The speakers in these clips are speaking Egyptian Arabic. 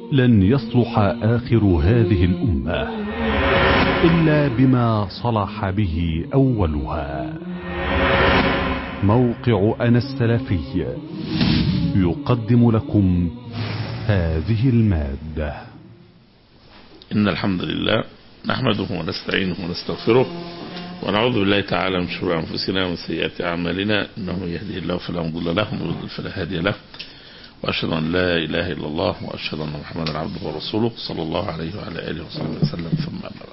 لن يصلح آخر هذه الأمة إلا بما صلح به أولها موقع أنا السلفي يقدم لكم هذه المادة إن الحمد لله نحمده ونستعينه ونستغفره ونعوذ بالله تعالى من شرور أنفسنا ومن سيئات أعمالنا إنه من يهده الله فلا مضل له ومن يضلل فلا هادي له وأشهد أن لا إله إلا الله وأشهد أن محمدا عبده ورسوله صلى الله عليه وعلى آله وصحبه وسلم ثم أما بعد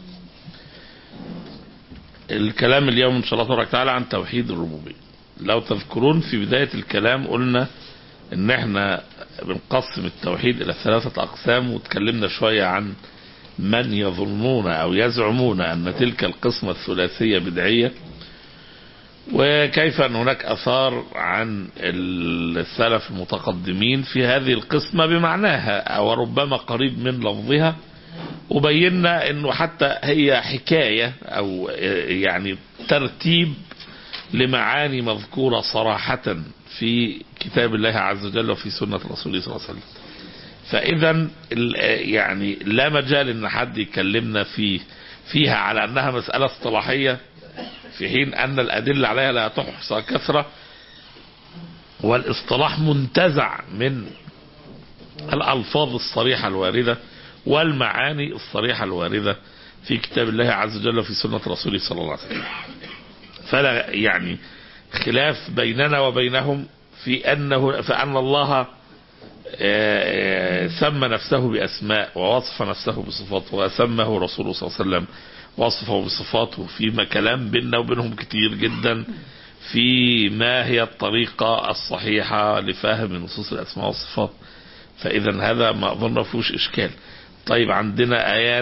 الكلام اليوم إن شاء الله تبارك وتعالى عن توحيد الربوبية لو تذكرون في بداية الكلام قلنا إن إحنا بنقسم التوحيد إلى ثلاثة أقسام وتكلمنا شوية عن من يظنون أو يزعمون أن تلك القسمة الثلاثية بدعية وكيف أن هناك أثار عن السلف المتقدمين في هذه القسمة بمعناها وربما قريب من لفظها وبينا أنه حتى هي حكاية أو يعني ترتيب لمعاني مذكورة صراحة في كتاب الله عز وجل وفي سنة رسوله صلى الله عليه وسلم فإذا يعني لا مجال أن حد يكلمنا في فيها على أنها مسألة اصطلاحية في حين أن الأدلة عليها لا تحصى كثرة والاصطلاح منتزع من الألفاظ الصريحة الواردة والمعاني الصريحة الواردة في كتاب الله عز وجل وفي سنة رسوله صلى الله عليه وسلم فلا يعني خلاف بيننا وبينهم في أنه فأن الله سمى نفسه بأسماء ووصف نفسه بصفات وسمه رسوله صلى الله عليه وسلم وصفه بصفاته في كلام بيننا وبينهم كتير جدا في ما هي الطريقة الصحيحة لفهم نصوص الأسماء والصفات فإذا هذا ما أظن فيهوش إشكال طيب عندنا آيات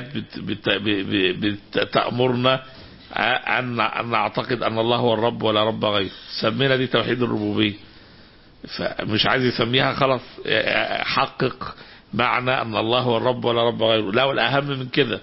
بتأمرنا أن نعتقد أن الله هو الرب ولا رب غيره سمينا دي توحيد الربوبية فمش عايز يسميها خلاص حقق معنى أن الله هو الرب ولا رب غيره لا والأهم من كده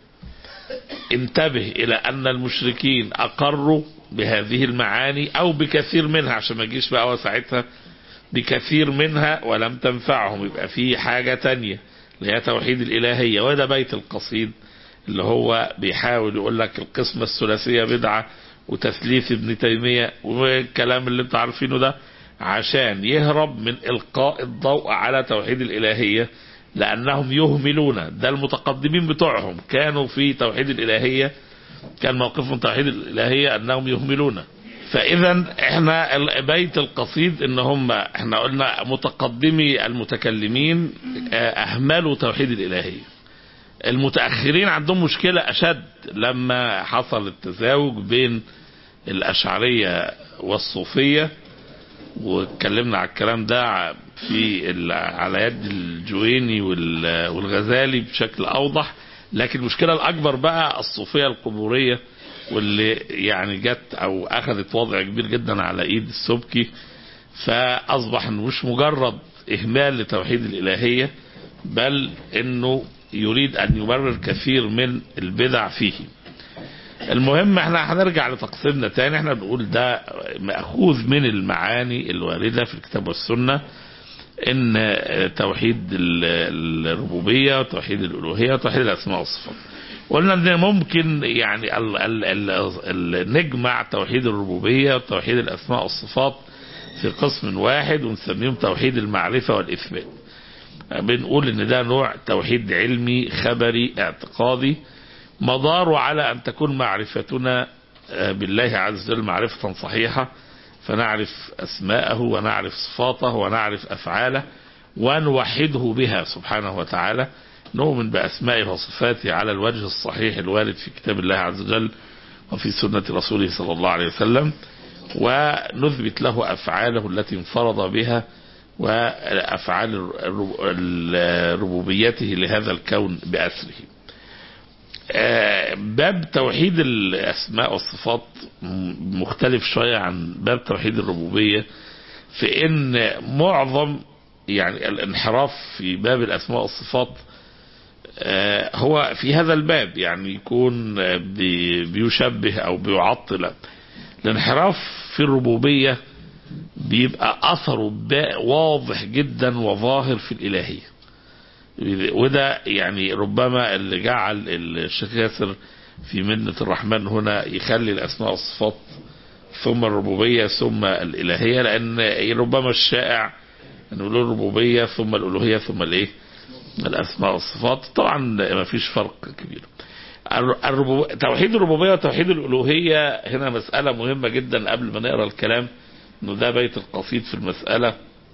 انتبه إلى أن المشركين أقروا بهذه المعاني أو بكثير منها عشان ما يجيش بقى وساعتها بكثير منها ولم تنفعهم يبقى في حاجة تانية اللي هي توحيد الإلهية وده بيت القصيد اللي هو بيحاول يقول لك القسمة الثلاثية بدعة وتثليث ابن تيمية والكلام اللي انت عارفينه ده عشان يهرب من إلقاء الضوء على توحيد الإلهية لأنهم يهملون ده المتقدمين بتوعهم كانوا في توحيد الإلهية كان موقفهم توحيد الإلهية أنهم يهملون فإذا احنا بيت القصيد ان هم احنا قلنا متقدمي المتكلمين أهملوا توحيد الإلهية المتأخرين عندهم مشكلة أشد لما حصل التزاوج بين الأشعرية والصوفية واتكلمنا على الكلام ده في على يد الجويني والغزالي بشكل اوضح لكن المشكله الاكبر بقى الصوفيه القبوريه واللي يعني جت او اخذت وضع كبير جدا على ايد السبكي فاصبح مش مجرد اهمال لتوحيد الالهيه بل انه يريد ان يبرر كثير من البدع فيه المهم احنا هنرجع لتقسيمنا تاني احنا بنقول ده مأخوذ من المعاني الواردة في الكتاب والسنة ان توحيد الربوبية وتوحيد الألوهية وتوحيد الأسماء والصفات قلنا ان ممكن يعني ال ال ال ال نجمع توحيد الربوبية وتوحيد الأسماء والصفات في قسم واحد ونسميهم توحيد المعرفة والإثبات بنقول ان ده نوع توحيد علمي خبري اعتقادي مداره على أن تكون معرفتنا بالله عز وجل معرفة صحيحة فنعرف أسماءه ونعرف صفاته ونعرف أفعاله ونوحده بها سبحانه وتعالى نؤمن بأسمائه وصفاته على الوجه الصحيح الوارد في كتاب الله عز وجل وفي سنة رسوله صلى الله عليه وسلم ونثبت له أفعاله التي انفرض بها وأفعال ربوبيته لهذا الكون بأسره باب توحيد الأسماء والصفات مختلف شوية عن باب توحيد الربوبية في ان معظم يعني الانحراف في باب الأسماء والصفات هو في هذا الباب يعني يكون بيشبه أو بيعطل الانحراف في الربوبية بيبقى أثره واضح جدا وظاهر في الإلهية وده يعني ربما اللي جعل الشيخ ياسر في منة الرحمن هنا يخلي الأسماء والصفات ثم الربوبية ثم الإلهية لأن ربما الشائع أن نقول الربوبية ثم الألوهية ثم الإيه الأسماء والصفات طبعا ما فيش فرق كبير الربو... توحيد الربوبية وتوحيد الألوهية هنا مسألة مهمة جدا قبل ما نقرأ الكلام انه ده بيت القصيد في المسألة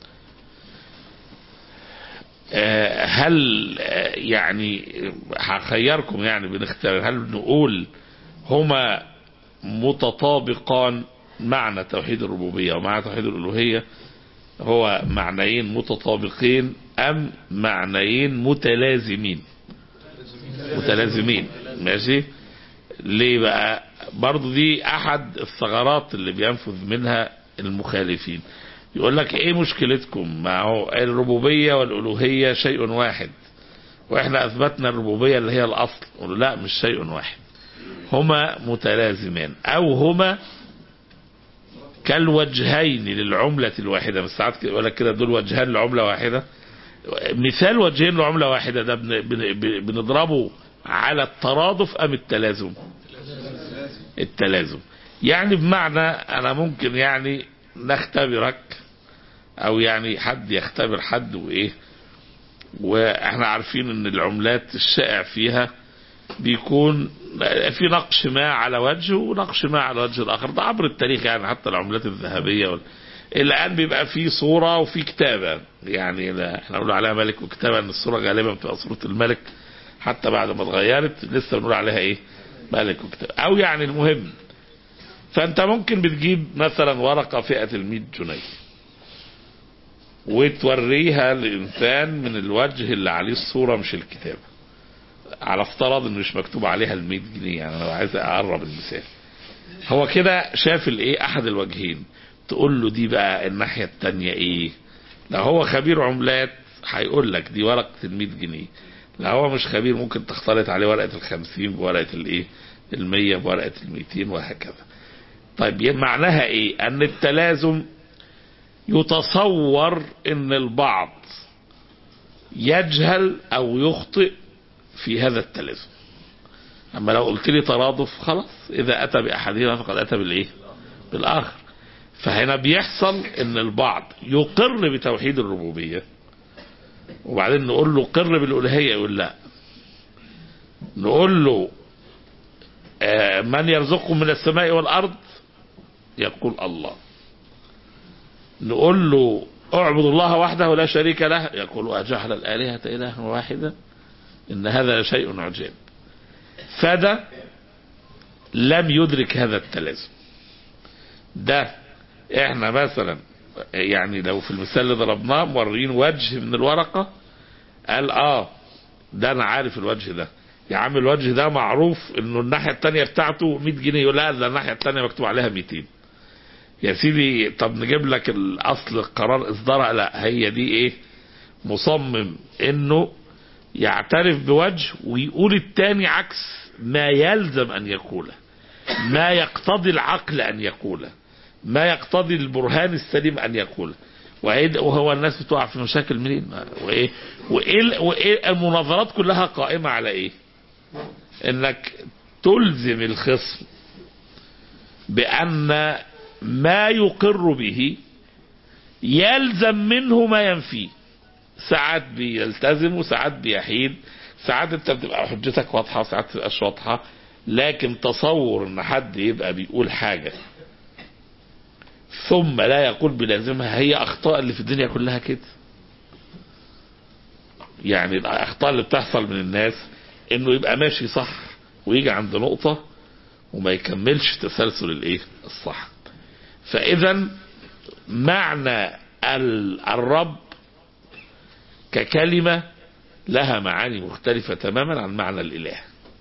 هل يعني هخيركم يعني بنختار هل نقول هما متطابقان معنى توحيد الربوبية ومعنى توحيد الألوهية هو معنيين متطابقين أم معنيين متلازمين متلازمين ماشي ليه بقى برضو دي أحد الثغرات اللي بينفذ منها المخالفين يقول لك ايه مشكلتكم ما هو الربوبية والألوهية شيء واحد واحنا اثبتنا الربوبية اللي هي الاصل قالوا لا مش شيء واحد هما متلازمان او هما كالوجهين للعملة الواحدة بس ساعات يقول لك كده دول وجهان لعملة واحدة مثال وجهين لعملة واحدة ده بن بن بنضربه على الترادف ام التلازم التلازم يعني بمعنى انا ممكن يعني نختبرك او يعني حد يختبر حد وايه واحنا عارفين ان العملات الشائع فيها بيكون في نقش ما على وجه ونقش ما على وجه الاخر ده عبر التاريخ يعني حتى العملات الذهبيه وال... الان بيبقى في صوره وفي كتابه يعني لا احنا بنقول عليها ملك وكتابه ان الصوره غالبا بتبقى صوره الملك حتى بعد ما اتغيرت لسه بنقول عليها ايه ملك وكتابه او يعني المهم فانت ممكن بتجيب مثلا ورقه فئه ال جنيه وتوريها للانسان من الوجه اللي عليه الصوره مش الكتابه على افتراض ان مش مكتوب عليها ال 100 جنيه يعني انا عايز اقرب المثال هو كده شاف الايه احد الوجهين تقول له دي بقى الناحيه الثانيه ايه لو هو خبير عملات هيقول لك دي ورقه ال 100 جنيه لو هو مش خبير ممكن تختلط عليه ورقه ال 50 بورقه الايه ال 100 بورقه ال 200 وهكذا طيب معناها ايه ان التلازم يتصور ان البعض يجهل او يخطئ في هذا التلازم اما لو قلت لي ترادف خلاص اذا اتى باحدهما فقد اتى بالايه بالاخر فهنا بيحصل ان البعض يقر بتوحيد الربوبيه وبعدين نقول له قر بالالوهيه يقول لا نقول له آه من يرزقكم من السماء والارض يقول الله نقول له اعبد الله وحده لا شريك له يقول أجعل الآلهة إلها واحدا إن هذا لشيء عجاب فده لم يدرك هذا التلازم ده احنا مثلا يعني لو في المثال اللي ضربناه مورين وجه من الورقة قال اه ده انا عارف الوجه ده يا عم الوجه ده معروف انه الناحية التانية بتاعته 100 جنيه يقول لا ده الناحية التانية مكتوب عليها 200 يا سيدي طب نجيب لك الاصل القرار اصدارها لا هي دي ايه مصمم انه يعترف بوجه ويقول التاني عكس ما يلزم ان يقوله ما يقتضي العقل ان يقوله ما يقتضي البرهان السليم ان يقوله وهو الناس بتقع في مشاكل منين وايه وايه, وإيه المناظرات كلها قائمه على ايه انك تلزم الخصم بان ما يقر به يلزم منه ما ينفيه ساعات بيلتزم وساعات بيحيد ساعات انت بتبقى حجتك واضحه وساعات تبقاش واضحه لكن تصور ان حد يبقى بيقول حاجه ثم لا يقول بلازمها هي اخطاء اللي في الدنيا كلها كده يعني الاخطاء اللي بتحصل من الناس انه يبقى ماشي صح ويجي عند نقطه وما يكملش تسلسل الايه الصح فاذا معنى الرب ككلمة لها معاني مختلفة تماما عن معنى الإله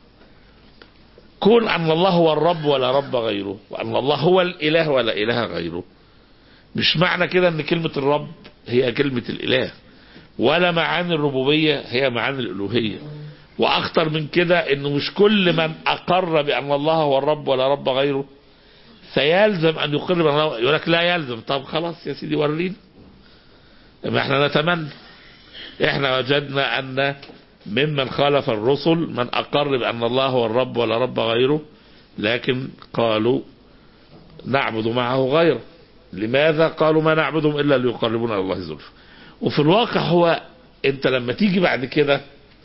كون أن الله هو الرب ولا رب غيره وأن الله هو الإله ولا إله غيره مش معنى كده أن كلمة الرب هي كلمة الإله ولا معاني الربوبية هي معاني الألوهية وأخطر من كده أنه مش كل من أقر بأن الله هو الرب ولا رب غيره سيلزم أن يقر بأن الله يقول لك لا يلزم طب خلاص يا سيدي ورينا ما احنا نتمنى احنا وجدنا ان ممن خالف الرسل من اقر بان الله هو الرب ولا رب غيره لكن قالوا نعبد معه غيره لماذا قالوا ما نعبدهم الا ليقربونا الى الله زلفى وفي الواقع هو انت لما تيجي بعد كده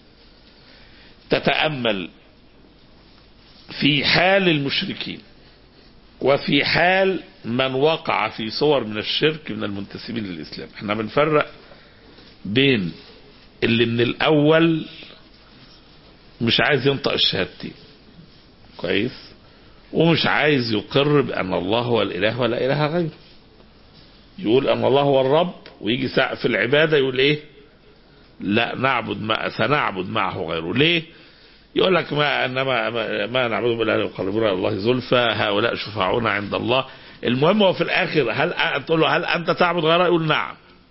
تتامل في حال المشركين وفي حال من وقع في صور من الشرك من المنتسبين للاسلام احنا بنفرق بين اللي من الاول مش عايز ينطق الشهادتين كويس ومش عايز يقر بان الله هو الاله ولا اله غيره يقول ان الله هو الرب ويجي في العباده يقول ايه لا نعبد ما سنعبد معه غيره ليه يقول لك ما انما ما, ما نعبدهم الا ليقربونا الى الله زلفى هؤلاء شفعاؤنا عند الله المهم هو في الاخر هل تقول له هل انت تعبد غيره يقول نعم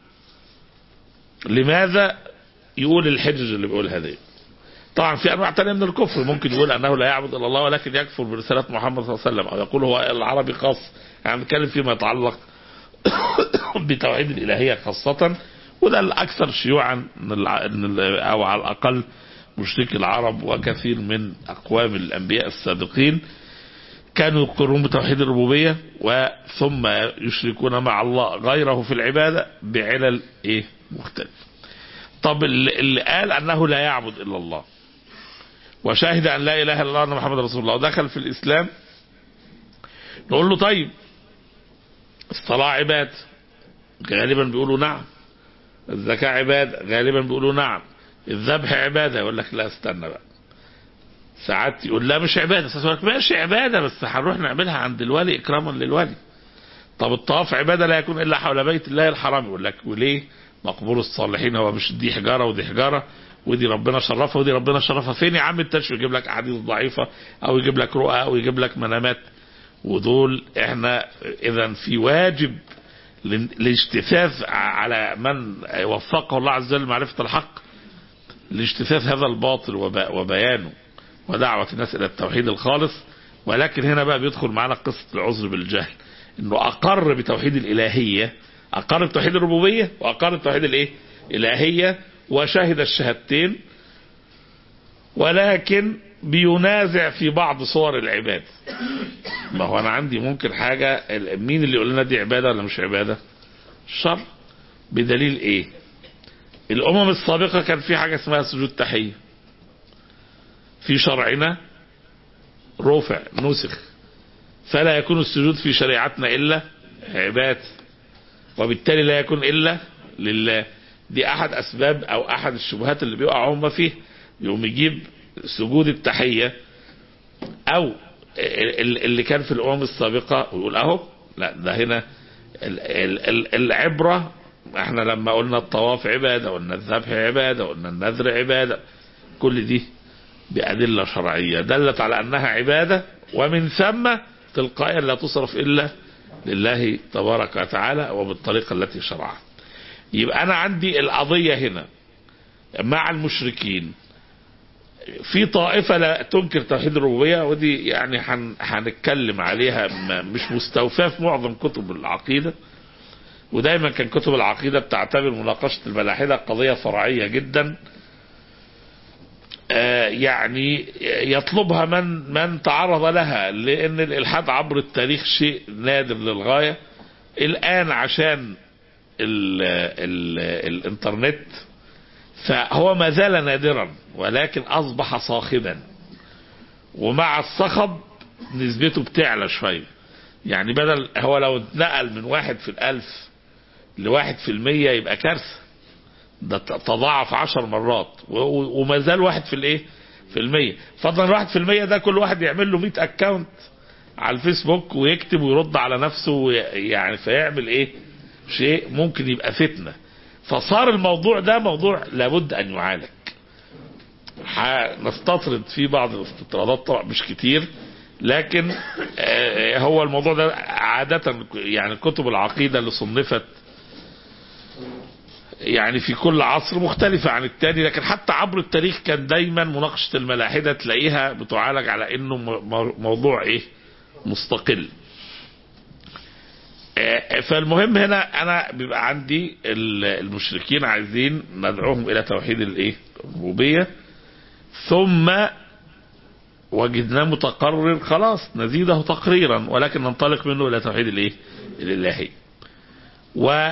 لماذا يقول الحجج اللي بيقولها دي طبعا في انواع تانية من الكفر ممكن يقول انه لا يعبد الا الله ولكن يكفر برساله محمد صلى الله عليه وسلم او يقول هو العربي خاص يعني نتكلم فيما يتعلق بتوحيد الالهيه خاصه وده الاكثر شيوعا او على الاقل مشرك العرب وكثير من اقوام الانبياء السابقين كانوا يقرون بتوحيد الربوبيه وثم يشركون مع الله غيره في العباده بعلل ايه مختلفه. طب اللي قال انه لا يعبد الا الله وشاهد ان لا اله الا الله ان محمد رسول الله ودخل في الاسلام نقول له طيب الصلاه عباده غالبا بيقولوا نعم الزكاه عباده غالبا بيقولوا نعم الذبح عباده يقول لك لا استنى بقى ساعات يقول لا مش عباده ساعات يقول لك ماشي عباده بس هنروح نعملها عند الولي اكراما للولي طب الطواف عباده لا يكون الا حول بيت الله الحرام يقول لك وليه مقبور الصالحين هو مش دي حجاره ودي حجاره ودي ربنا شرفها ودي ربنا شرفها فين يا عم التشف يجيب لك احاديث ضعيفه او يجيب لك رؤى او يجيب لك منامات ودول احنا اذا في واجب الاجتثاث على من وفقه الله عز وجل معرفه الحق لاجتثاث هذا الباطل وبيانه ودعوة الناس إلى التوحيد الخالص ولكن هنا بقى بيدخل معنا قصة العذر بالجهل إنه أقر بتوحيد الإلهية أقر بتوحيد الربوبية وأقر بتوحيد الإيه؟ الإلهية وشهد الشهادتين ولكن بينازع في بعض صور العباد ما هو أنا عندي ممكن حاجة مين اللي يقول لنا دي عبادة ولا مش عبادة الشر بدليل إيه الأمم السابقة كان في حاجة اسمها سجود تحية في شرعنا رفع نسخ فلا يكون السجود في شريعتنا إلا عباد وبالتالي لا يكون إلا لله دي أحد أسباب أو أحد الشبهات اللي بيقع هم فيه يقوم يجيب سجود التحية أو اللي كان في الأمم السابقة ويقول أهو لا ده هنا العبرة احنا لما قلنا الطواف عبادة قلنا الذبح عبادة قلنا النذر عبادة كل دي بأدلة شرعية دلت على أنها عبادة ومن ثم تلقائيا لا تصرف إلا لله تبارك وتعالى وبالطريقة التي شرعها يبقى أنا عندي القضية هنا مع المشركين في طائفة لا تنكر توحيد الربوبية ودي يعني هنتكلم عليها مش مستوفاة في معظم كتب العقيدة ودايما كان كتب العقيدة بتعتبر مناقشة الملاحدة قضية فرعية جدا يعني يطلبها من من تعرض لها لان الالحاد عبر التاريخ شيء نادر للغايه الان عشان ال ال الانترنت فهو ما زال نادرا ولكن اصبح صاخبا ومع الصخب نسبته بتعلى شويه يعني بدل هو لو اتنقل من واحد في الالف لواحد في المية يبقى كارثه ده تضاعف عشر مرات وما زال واحد في الايه في المية فضلا واحد في المية ده كل واحد يعمل له 100 اكاونت على الفيسبوك ويكتب ويرد على نفسه يعني فيعمل ايه شيء ممكن يبقى فتنة فصار الموضوع ده موضوع لابد ان يعالج نستطرد فيه بعض الاستطرادات طبعا مش كتير لكن هو الموضوع ده عادة يعني كتب العقيدة اللي صنفت يعني في كل عصر مختلفة عن التاني لكن حتى عبر التاريخ كان دايما مناقشة الملاحدة تلاقيها بتعالج على انه موضوع ايه مستقل فالمهم هنا انا بيبقى عندي المشركين عايزين ندعوهم الى توحيد الايه الربوبيه ثم وجدناه متقرر خلاص نزيده تقريرا ولكن ننطلق منه الى توحيد الايه الالهي و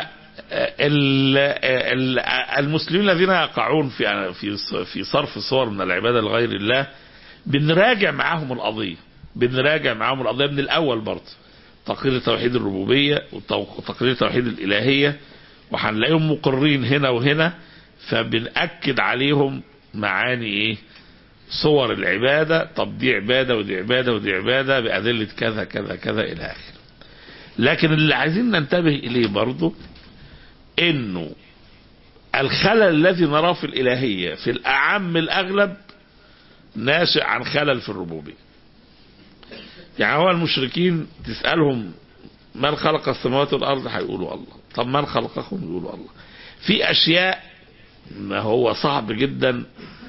المسلمين الذين يقعون في في في صرف صور من العباده لغير الله بنراجع معاهم القضيه بنراجع معاهم القضيه من الاول برضه تقرير توحيد الربوبيه وتقرير توحيد الالهيه وهنلاقيهم مقرين هنا وهنا فبنأكد عليهم معاني ايه صور العبادة طب دي عبادة ودي عبادة ودي عبادة بأدلة كذا كذا كذا إلى آخره لكن اللي عايزين ننتبه إليه برضه إنه الخلل الذي نراه في الإلهية في الأعم الأغلب ناشئ عن خلل في الربوبية يعني هو المشركين تسألهم من خلق السماوات والأرض هيقولوا الله طب من خلقكم يقولوا الله في أشياء ما هو صعب جدا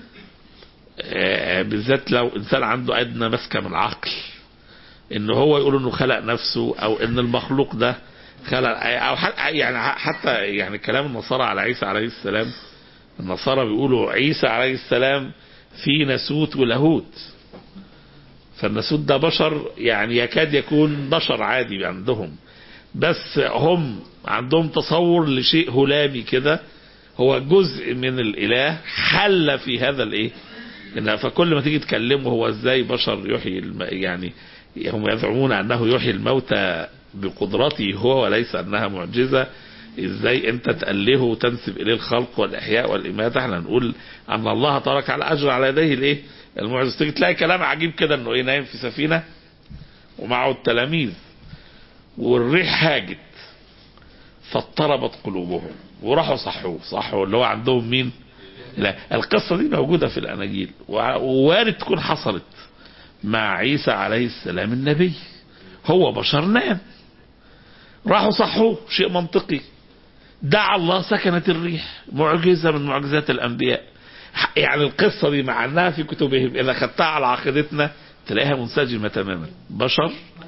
بالذات لو انسان عنده ادنى مسكه من العقل ان هو يقول انه خلق نفسه او ان المخلوق ده خلق او يعني حتى يعني كلام النصارى على عيسى عليه السلام النصارى بيقولوا عيسى عليه السلام في ناسوت ولاهوت فالناسوت ده بشر يعني يكاد يكون بشر عادي عندهم بس هم عندهم تصور لشيء هلامي كده هو جزء من الاله حل في هذا الايه إن فكل ما تيجي تكلمه هو ازاي بشر يحيي الم... يعني هم يزعمون انه يحيي الموتى بقدرته هو وليس انها معجزه ازاي انت تأله وتنسب اليه الخلق والاحياء والاماته احنا نقول ان الله ترك على اجر على يديه الايه المعجزه تيجي تلاقي كلام عجيب كده انه ايه نايم في سفينه ومعه التلاميذ والريح هاجت فاضطربت قلوبهم وراحوا صحوه صحوا اللي هو عندهم مين لا القصة دي موجودة في الأناجيل ووارد تكون حصلت مع عيسى عليه السلام النبي هو بشر نام راحوا صحوه شيء منطقي دعا الله سكنت الريح معجزة من معجزات الأنبياء يعني القصة دي مع أنها في كتبهم إذا خدتها على عقيدتنا تلاقيها منسجمة تماما بشر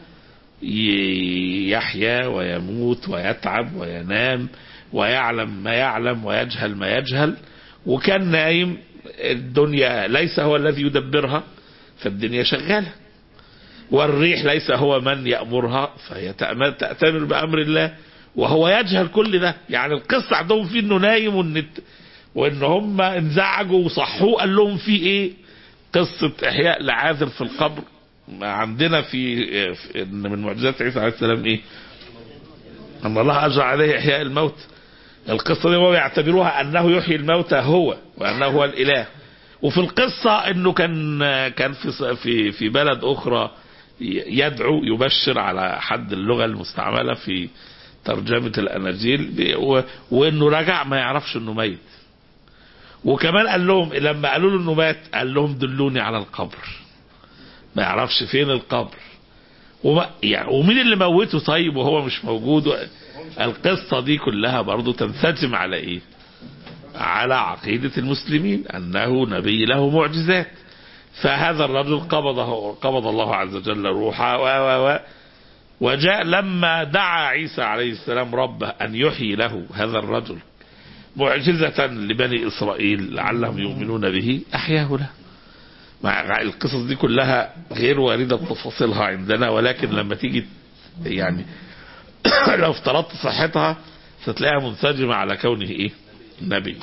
يحيا ويموت ويتعب وينام ويعلم ما يعلم ويجهل ما يجهل وكان نايم الدنيا ليس هو الذي يدبرها فالدنيا شغالة والريح ليس هو من يأمرها فهي تأتمر بأمر الله وهو يجهل كل ده يعني القصة عندهم فيه انه نايم وان وان هم انزعجوا وصحوه قال لهم في ايه قصة احياء لعاذر في القبر عندنا في ان من معجزات عيسى عليه السلام ايه ان الله اجرى عليه احياء الموت القصة دي هو يعتبروها أنه يحيي الموتى هو وأنه هو الإله وفي القصة أنه كان كان في في في بلد أخرى يدعو يبشر على حد اللغة المستعملة في ترجمة الأناجيل وأنه رجع ما يعرفش أنه ميت وكمان قال لهم لما قالوا له أنه مات قال لهم دلوني على القبر ما يعرفش فين القبر وما يعني ومين اللي موته طيب وهو مش موجود القصة دي كلها برضو تنسجم على ايه على عقيدة المسلمين انه نبي له معجزات فهذا الرجل قبضه قبض الله عز وجل روحه و و و وجاء لما دعا عيسى عليه السلام ربه ان يحيي له هذا الرجل معجزة لبني اسرائيل لعلهم يؤمنون به احياه له مع القصص دي كلها غير واردة تفاصيلها عندنا ولكن لما تيجي يعني لو افترضت صحتها ستلاقيها منسجمة على كونه ايه نبي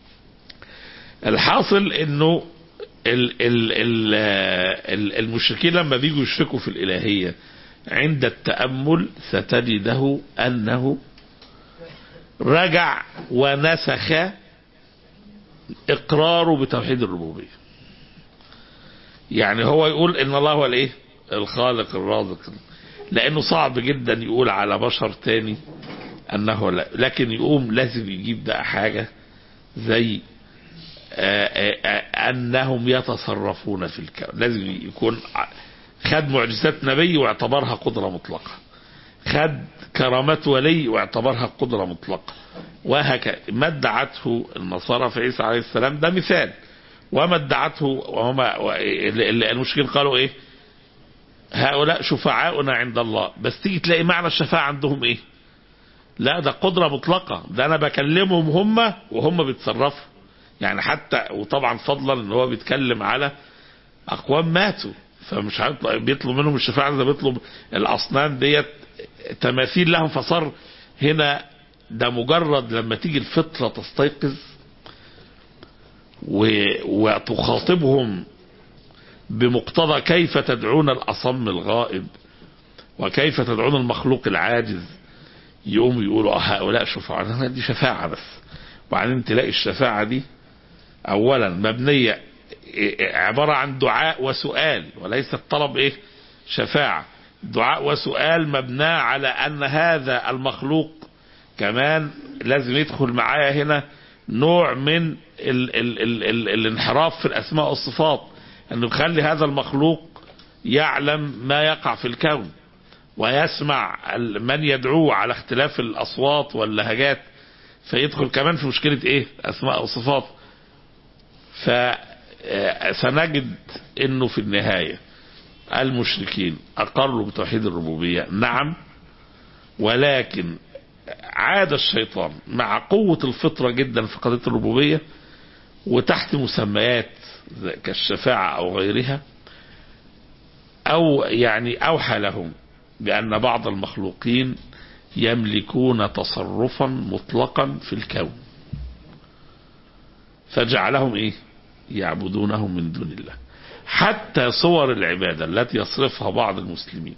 الحاصل انه ال ال ال المشركين لما بيجوا يشركوا في الالهية عند التأمل ستجده انه رجع ونسخ اقراره بتوحيد الربوبية يعني هو يقول ان الله هو الايه الخالق الرازق لانه صعب جدا يقول على بشر تاني انه لا لكن يقوم لازم يجيب بقى حاجة زي آآ آآ انهم يتصرفون في الكون لازم يكون خد معجزات نبي واعتبرها قدرة مطلقة خد كرامات ولي واعتبرها قدرة مطلقة وهكذا ما ادعته النصارى في عيسى عليه السلام ده مثال وما ادعته وهما المشركين قالوا ايه هؤلاء شفعاؤنا عند الله بس تيجي تلاقي معنى الشفاعة عندهم ايه لا ده قدرة مطلقة ده انا بكلمهم هم وهم بيتصرفوا يعني حتى وطبعا فضلا ان هو بيتكلم على اقوام ماتوا فمش هيطلع- بيطلب منهم الشفاعة ده بيطلب الاصنام ديت تماثيل لهم فصار هنا ده مجرد لما تيجي الفطرة تستيقظ و- وتخاطبهم بمقتضى كيف تدعون الأصم الغائب وكيف تدعون المخلوق العاجز يقوم يقولوا اه هؤلاء شفعاء دي شفاعة بس وبعدين تلاقي الشفاعة دي أولا مبنية عبارة عن دعاء وسؤال وليس الطلب إيه شفاعة دعاء وسؤال مبناه على أن هذا المخلوق كمان لازم يدخل معايا هنا نوع من ال ال ال ال الانحراف في الأسماء والصفات أنه يخلي هذا المخلوق يعلم ما يقع في الكون ويسمع ال- من يدعوه على اختلاف الأصوات واللهجات فيدخل كمان في مشكلة إيه أسماء وصفات فسنجد أنه في النهاية المشركين أقروا بتوحيد الربوبية نعم ولكن عاد الشيطان مع قوة الفطرة جدا في قضية الربوبية وتحت مسميات زي كالشفاعة أو غيرها أو يعني أوحى لهم بأن بعض المخلوقين يملكون تصرفا مطلقا في الكون فجعلهم إيه يعبدونهم من دون الله حتى صور العبادة التي يصرفها بعض المسلمين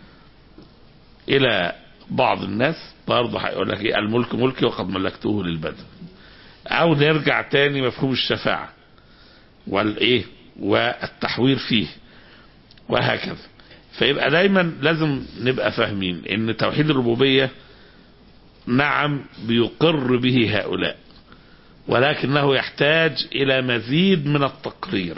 إلى بعض الناس برضه هيقول لك إيه الملك ملكي وقد ملكته للبدن أو نرجع تاني مفهوم الشفاعة والإيه والتحوير فيه وهكذا فيبقى دايما لازم نبقى فاهمين ان توحيد الربوبية نعم بيقر به هؤلاء ولكنه يحتاج الى مزيد من التقرير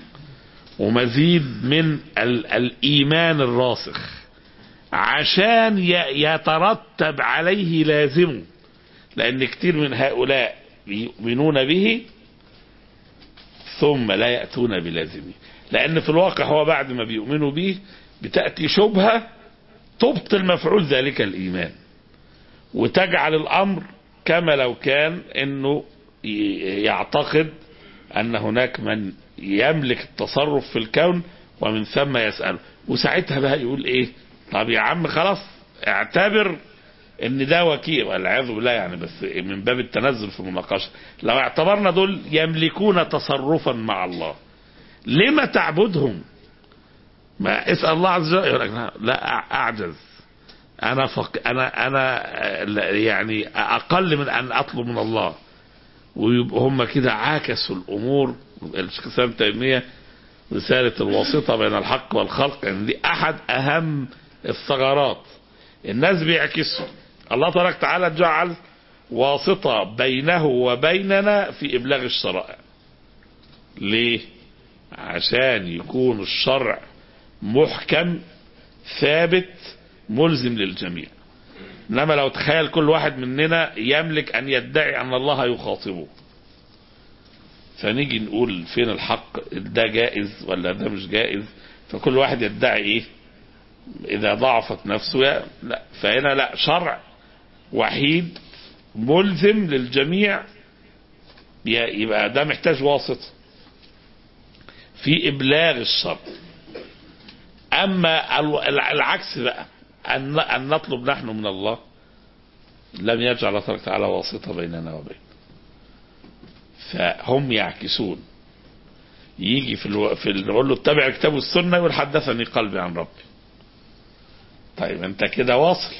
ومزيد من ال الايمان الراسخ عشان ي- يترتب عليه لازمه لان كتير من هؤلاء يؤمنون به ثم لا يأتون بلازمه لأن في الواقع هو بعد ما بيؤمنوا به بتأتي شبهة تبطل مفعول ذلك الإيمان وتجعل الأمر كما لو كان أنه ي- يعتقد أن هناك من يملك التصرف في الكون ومن ثم يسأله وساعتها بقى يقول إيه طب يا عم خلاص اعتبر ان ده وكيل والعياذ بالله يعني بس من باب التنزل في المناقشه لو اعتبرنا دول يملكون تصرفا مع الله لما تعبدهم ما اسال الله عز وجل يقول لك لا, لا اعجز انا فق انا انا آه، لا- يعني اقل من ان اطلب من الله ويبقوا هم كده عاكسوا الامور الشيخ الاسلام تيميه رساله الواسطه بين الحق والخلق يعني دي احد اهم الثغرات الناس بيعكسوا الله تبارك وتعالى جعل واسطة بينه وبيننا في إبلاغ الشرائع ليه عشان يكون الشرع محكم ثابت ملزم للجميع انما لو تخيل كل واحد مننا يملك ان يدعي ان الله يخاطبه فنيجي نقول فين الحق ده جائز ولا ده مش جائز فكل واحد يدعي ايه اذا ضعفت نفسه يا- لا فهنا لا شرع وحيد ملزم للجميع ي- يبقى ده محتاج واسطة في ابلاغ الشرع اما ال- العكس بقى ان ان نطلب نحن من الله لم يجعل الله تبارك وتعالى واسطة بيننا وبين فهم يعكسون يجي في الو... في ال- نقول له اتبع الكتاب والسنه يقول حدثني قلبي عن ربي طيب انت كده واصل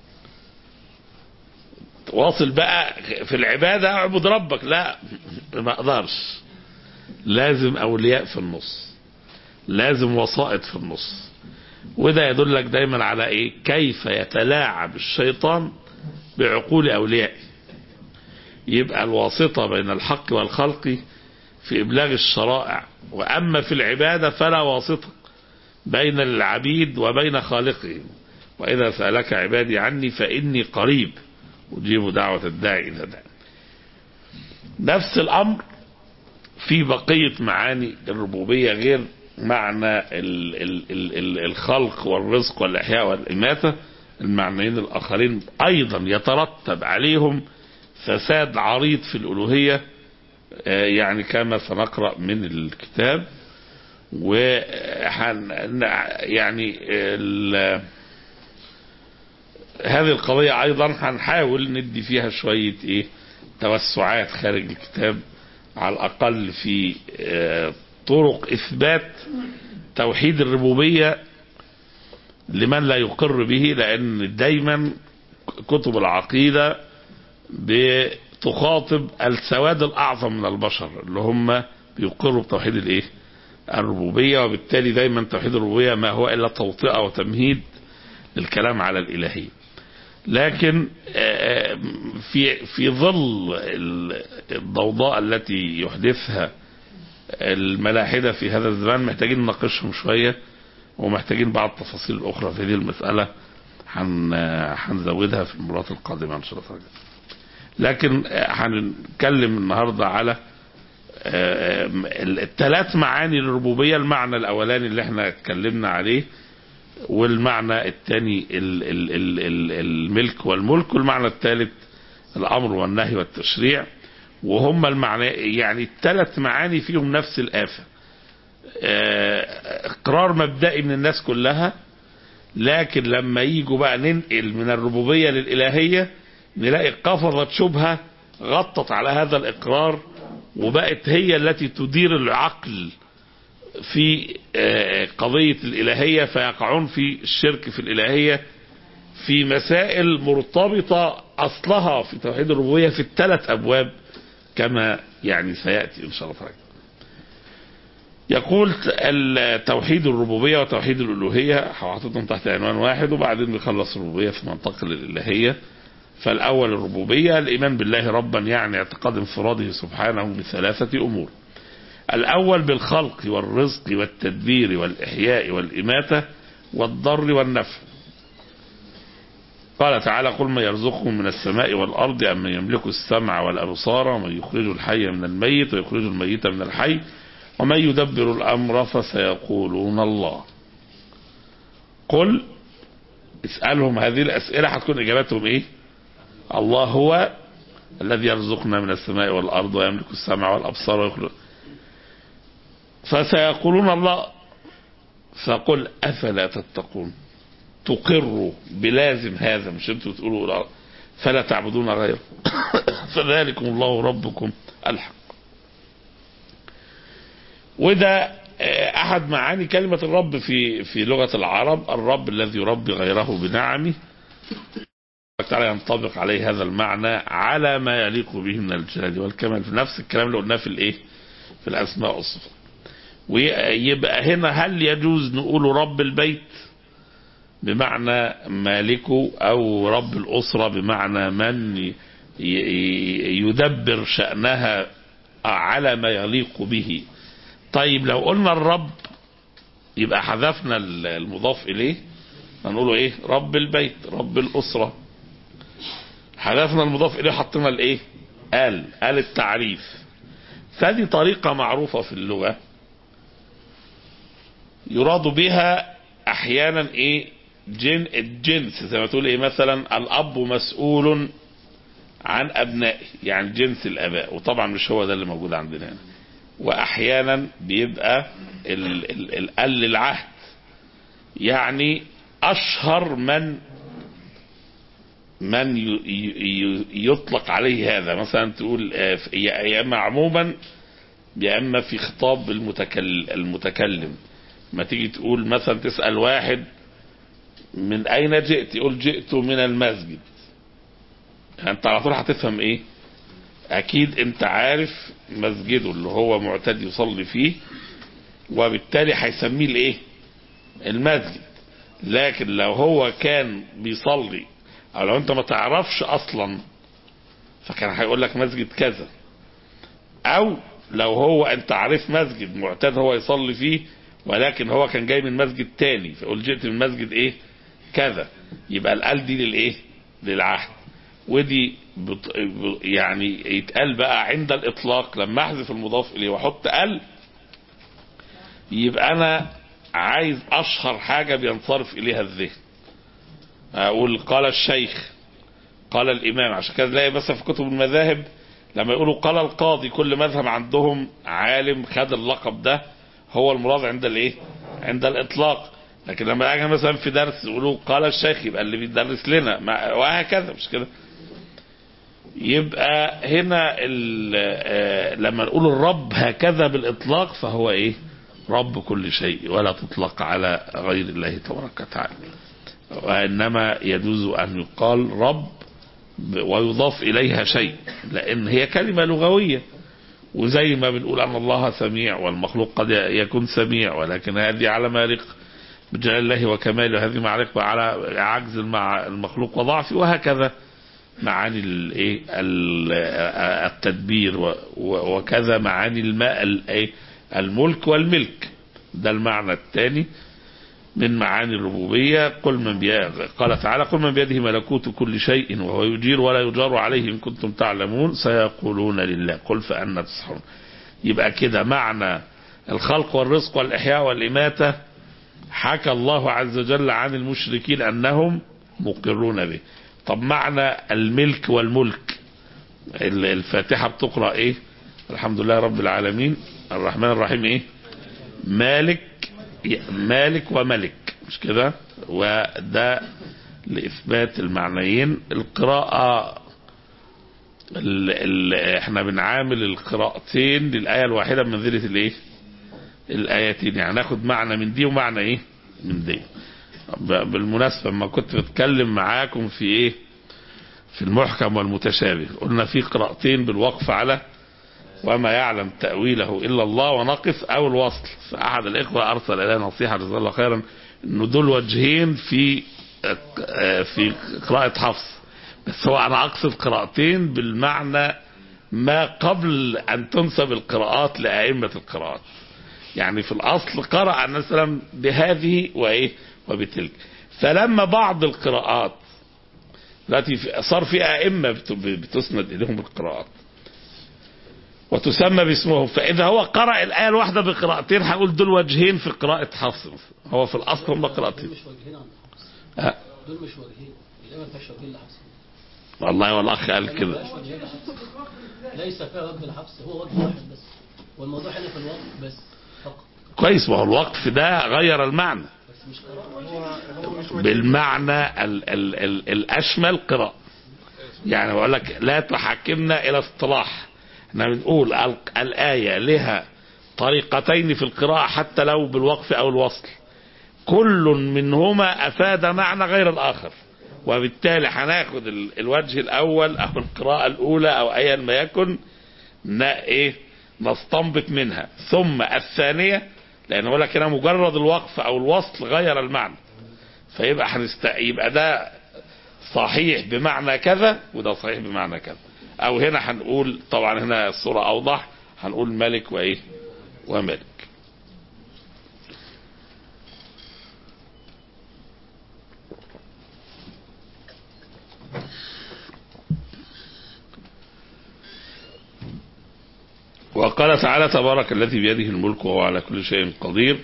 واصل بقى في العباده اعبد ربك لا ما اقدرش لازم اولياء في النص لازم وسائط في النص وده يدلك دايما على ايه كيف يتلاعب الشيطان بعقول اوليائه يبقى الواسطه بين الحق والخلق في ابلاغ الشرائع واما في العباده فلا واسطه بين العبيد وبين خالقهم واذا سالك عبادي عني فاني قريب اجيب دعوه الداعي اذا دعا نفس الامر في بقيه معاني الربوبيه غير معنى ال ال ال ال الخلق والرزق والاحياء والاماته المعنيين الآخرين أيضا يترتب عليهم فساد عريض في الألوهية آه، يعني كما سنقرأ من الكتاب وحن يعني ال- هذه القضية أيضا هنحاول ندي فيها شوية إيه توسعات خارج الكتاب على الأقل في آه، طرق إثبات توحيد الربوبية لمن لا يقر به لأن دايما كتب العقيدة بتخاطب السواد الأعظم من البشر اللي هم بيقروا بتوحيد الإيه؟ الربوبية وبالتالي دايما توحيد الربوبية ما هو إلا توطئة وتمهيد للكلام على الإلهية لكن آه، في في ظل ال- الضوضاء التي يحدثها الملاحدة في هذا الزمان محتاجين نناقشهم شوية ومحتاجين بعض التفاصيل الأخرى في هذه المسألة هن- هنزودها في المرات القادمة إن شاء الله تعالى. لكن آه، هنتكلم النهاردة على آه، الثلاث معاني للربوبية المعنى الأولاني اللي احنا اتكلمنا عليه والمعنى الثاني ال- ال- ال- ال- الملك والملك والمعنى الثالث الأمر والنهي والتشريع وهم المعنى يعني الثلاث معاني فيهم نفس الآفة آه، إقرار مبدئي من الناس كلها لكن لما يجوا بقى ننقل من الربوبية للإلهية نلاقي قفزت شبهة غطت على هذا الإقرار وبقت هي التي تدير العقل في آه، قضية الإلهية فيقعون في الشرك في الإلهية في مسائل مرتبطة أصلها في توحيد الربوبية في الثلاث أبواب كما يعني سيأتي إن شاء الله تعالى يقول ال- توحيد الربوبية وتوحيد الألوهية حاططهم تحت عنوان واحد وبعدين بيخلص الربوبية ثم ينتقل للإلهية فالأول الربوبية الإيمان بالله ربا يعني اعتقاد انفراده سبحانه بثلاثة أمور الأول بالخلق والرزق والتدبير والإحياء والإماتة والضر والنفع قال تعالى قل من يرزقكم من السماء والأرض أم من يملك السمع والأبصار ومن يخرج الحي من الميت ويخرج الميت من الحي ومن يدبر الأمر فسيقولون الله قل اسألهم هذه الأسئلة هتكون إجابتهم إيه الله هو الذي يرزقنا من السماء والأرض ويملك السمع والأبصار ويخرج فسيقولون الله فقل أفلا تتقون تقروا بلازم هذا مش انتوا تقولوا لا فلا تعبدون غيره فذلكم الله ربكم الحق وده آه، احد معاني كلمة الرب في في لغة العرب الرب الذي يربي غيره بنعمه تعالى ينطبق عليه هذا المعنى على ما يليق به من الجلال والكمال في نفس الكلام اللي قلناه في الايه في الاسماء والصفات ويبقى هنا هل يجوز نقول رب البيت بمعنى مالكه او رب الاسره بمعنى من ي- ي- يدبر شانها على ما يليق به طيب لو قلنا الرب يبقى حذفنا المضاف اليه هنقوله ايه رب البيت رب الاسره حذفنا المضاف اليه حطينا الايه قال قال التعريف فدي طريقه معروفه في اللغه يراد بها احيانا ايه جن الجنس زي ما تقول ايه مثلا الاب مسؤول عن ابنائه يعني جنس الاباء وطبعا مش هو ده اللي موجود عندنا هنا واحيانا بيبقى ال- ال- ال- ال العهد يعني اشهر من من ي- ي- يطلق عليه هذا مثلا تقول آه، في- يا يا اما عموما يا اما في خطاب المتكلم المتكلم ما تيجي تقول مثلا تسال واحد من اين جئت يقول جئت من المسجد انت على طول هتفهم ايه اكيد انت عارف مسجده اللي هو معتاد يصلي فيه وبالتالي هيسميه الايه المسجد لكن لو هو كان بيصلي او لو انت ما تعرفش اصلا فكان هيقول لك مسجد كذا او لو هو انت عارف مسجد معتاد هو يصلي فيه ولكن هو كان جاي من مسجد تاني فقول جئت من مسجد ايه كذا يبقى الال دي للايه للعهد ودي بط... ب- يعني يتقال بقى عند الاطلاق لما احذف المضاف اليه واحط ال يبقى انا عايز اشهر حاجه بينصرف اليها الذهن اقول قال الشيخ قال الامام عشان كده تلاقي بس في كتب المذاهب لما يقولوا قال القاضي كل مذهب عندهم عالم خد اللقب ده هو المراد عند الايه عند الاطلاق لكن لما اجي مثلا في درس يقولوا قال الشيخ يبقى اللي بيدرس لنا ما- وهكذا مش كده يبقى هنا ال- آه، لما نقول الرب هكذا بالاطلاق فهو ايه رب كل شيء ولا تطلق على غير الله تبارك وتعالى وانما يجوز ان يقال رب ب- ويضاف اليها شيء لان هي كلمه لغويه وزي ما بنقول ان الله سميع والمخلوق قد يكون سميع ولكن هذه على ما يليق بجلال الله وكماله هذه ما يليق على عجز مع المخلوق وضعفه وهكذا معاني الايه ال- التدبير و- و- وكذا معاني الماء الايه الملك والملك ده المعنى الثاني من معاني الربوبية قل من بيده قال تعالى قل من بيده ملكوت كل شيء وهو يجير ولا يجار عليه إن كنتم تعلمون سيقولون لله قل فأنا تسحرون يبقى كده معنى الخلق والرزق والإحياء والإماتة حكى الله عز وجل عن المشركين أنهم مقرون به طب معنى الملك والملك ال- الفاتحة بتقرأ إيه الحمد لله رب العالمين الرحمن الرحيم إيه مالك مالك وملك مش كده وده لإثبات المعنيين القراءة ال ال احنا بنعامل القراءتين للآية الواحدة بمنزلة الايه الآيتين يعني ناخد معنى من دي ومعنى ايه من دي ب- بالمناسبة لما كنت بتكلم معاكم في ايه في المحكم والمتشابه قلنا في قراءتين بالوقف على وما يعلم تأويله إلا الله ونقف أو الوصل فأحد الإخوة أرسل إلينا نصيحة جزاه الله خيرا إنه دول وجهين في في قراءة حفص بس هو أنا أقصد قراءتين بالمعنى ما قبل أن تنسب القراءات لأئمة القراءات يعني في الأصل قرأ النبي صلى الله عليه وسلم بهذه وإيه وبتلك فلما بعض القراءات التي في- صار في أئمة بت- بتسند إليهم القراءات وتسمى باسمهم فإذا هو قرأ الآية الواحدة بقراءتين هقول دول وجهين في قراءة حفص هو في الأصل هم قراءتين دول مش وجهين عند حفص أه. دول مش وجهين الإمام ما فيهاش وجهين لحفص والله والأخ قال ما كده فيهاش وجهين لحفص ليس فيها وجه لحفص هو وجه واحد بس والموضوع هنا في الوقت بس فقط كويس ما هو الوقف ده غير المعنى بس مش قراءة بالمعنى ال ال ال الأشمل قراءة يعني بقول لك لا تحكمنا إلى اصطلاح احنا بنقول ال- الآية لها طريقتين في القراءة حتى لو بالوقف أو الوصل كل منهما أفاد معنى غير الآخر وبالتالي هناخد ال- الوجه الأول أو القراءة الأولى أو أيا ما يكن ن- إيه نستنبط منها ثم الثانية لأن بقول لك هنا مجرد الوقف أو الوصل غير المعنى فيبقى هنست... يبقى ده صحيح بمعنى كذا وده صحيح بمعنى كذا او هنا هنقول طبعا هنا الصورة اوضح هنقول ملك وايه وملك وقال تعالى تبارك الذي بيده الملك وهو على كل شيء قدير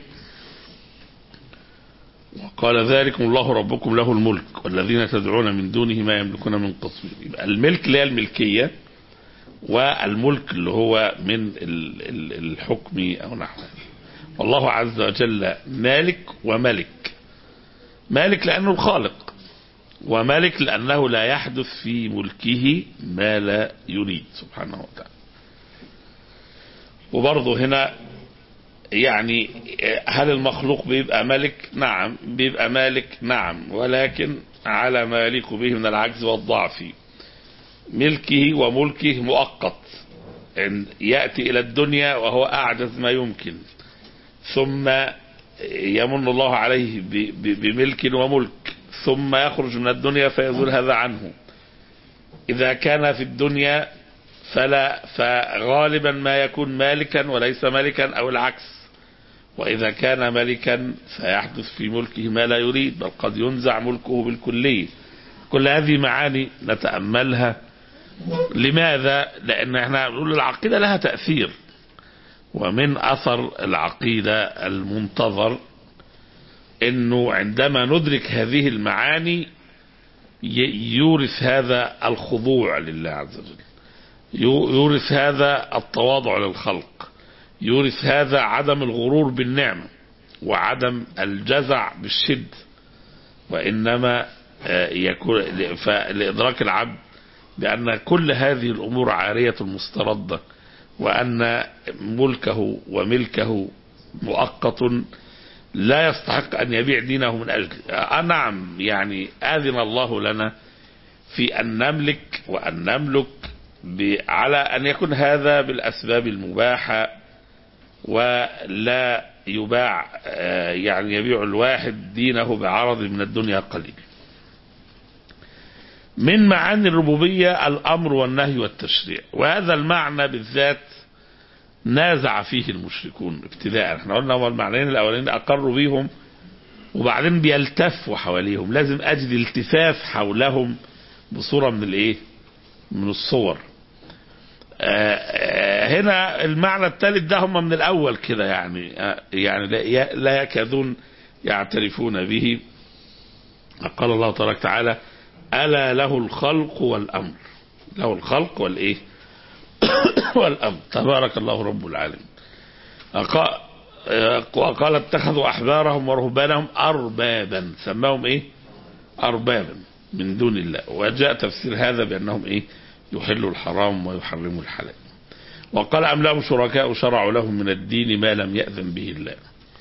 وقال ذلكم الله ربكم له الملك والذين تدعون من دونه ما يملكون من قطمير يبقى الملك اللي هي الملكية والملك اللي هو من ال- ال- الحكم أو نحوه والله عز وجل مالك وملك مالك لأنه الخالق وملك لأنه لا يحدث في ملكه ما لا يريد سبحانه وتعالى وبرضه هنا يعني هل المخلوق بيبقى ملك نعم بيبقى مالك نعم ولكن على ما يليق به من العجز والضعف ملكه وملكه مؤقت إن يأتي إلى الدنيا وهو أعجز ما يمكن ثم يمن الله عليه ب- ب- بملك وملك ثم يخرج من الدنيا فيزول هذا عنه إذا كان في الدنيا فلا فغالبا ما يكون مالكا وليس ملكا أو العكس وإذا كان ملكا فيحدث في ملكه ما لا يريد بل قد ينزع ملكه بالكلية كل هذه معاني نتأملها لماذا؟ لأن احنا بنقول العقيدة لها تأثير ومن أثر العقيدة المنتظر أنه عندما ندرك هذه المعاني ي- يورث هذا الخضوع لله عز وجل يو- يورث هذا التواضع للخلق يورث هذا عدم الغرور بالنعمة وعدم الجزع بالشد وإنما آه، يكون لإدراك العبد بأن كل هذه الأمور عارية مستردة وأن ملكه وملكه مؤقت لا يستحق أن يبيع دينه من أجله آه نعم يعني آذن الله لنا في أن نملك وأن نملك ب- على أن يكون هذا بالأسباب المباحة ولا يباع آه، يعني يبيع الواحد دينه بعرض من الدنيا قليل من معاني الربوبية الأمر والنهي والتشريع وهذا المعنى بالذات نازع فيه المشركون ابتداء احنا قلنا هو المعنيين الأولين أقروا بيهم وبعدين بيلتفوا حواليهم لازم أجد التفاف حولهم بصورة من الايه من الصور آه، آه، هنا المعنى الثالث ده هم من الأول كده يعني آه، يعني لا- لا يكادون يعترفون به قال الله تبارك وتعالى ألا له الخلق والأمر له الخلق والإيه والأمر تبارك الله رب العالمين أقا- آه، وقال اتخذوا أحبارهم ورهبانهم أربابا سماهم إيه أربابا من دون الله وجاء تفسير هذا بأنهم إيه يحلوا الحرام ويحرموا الحلال وقال أم لهم شركاء شرعوا لهم من الدين ما لم يأذن به الله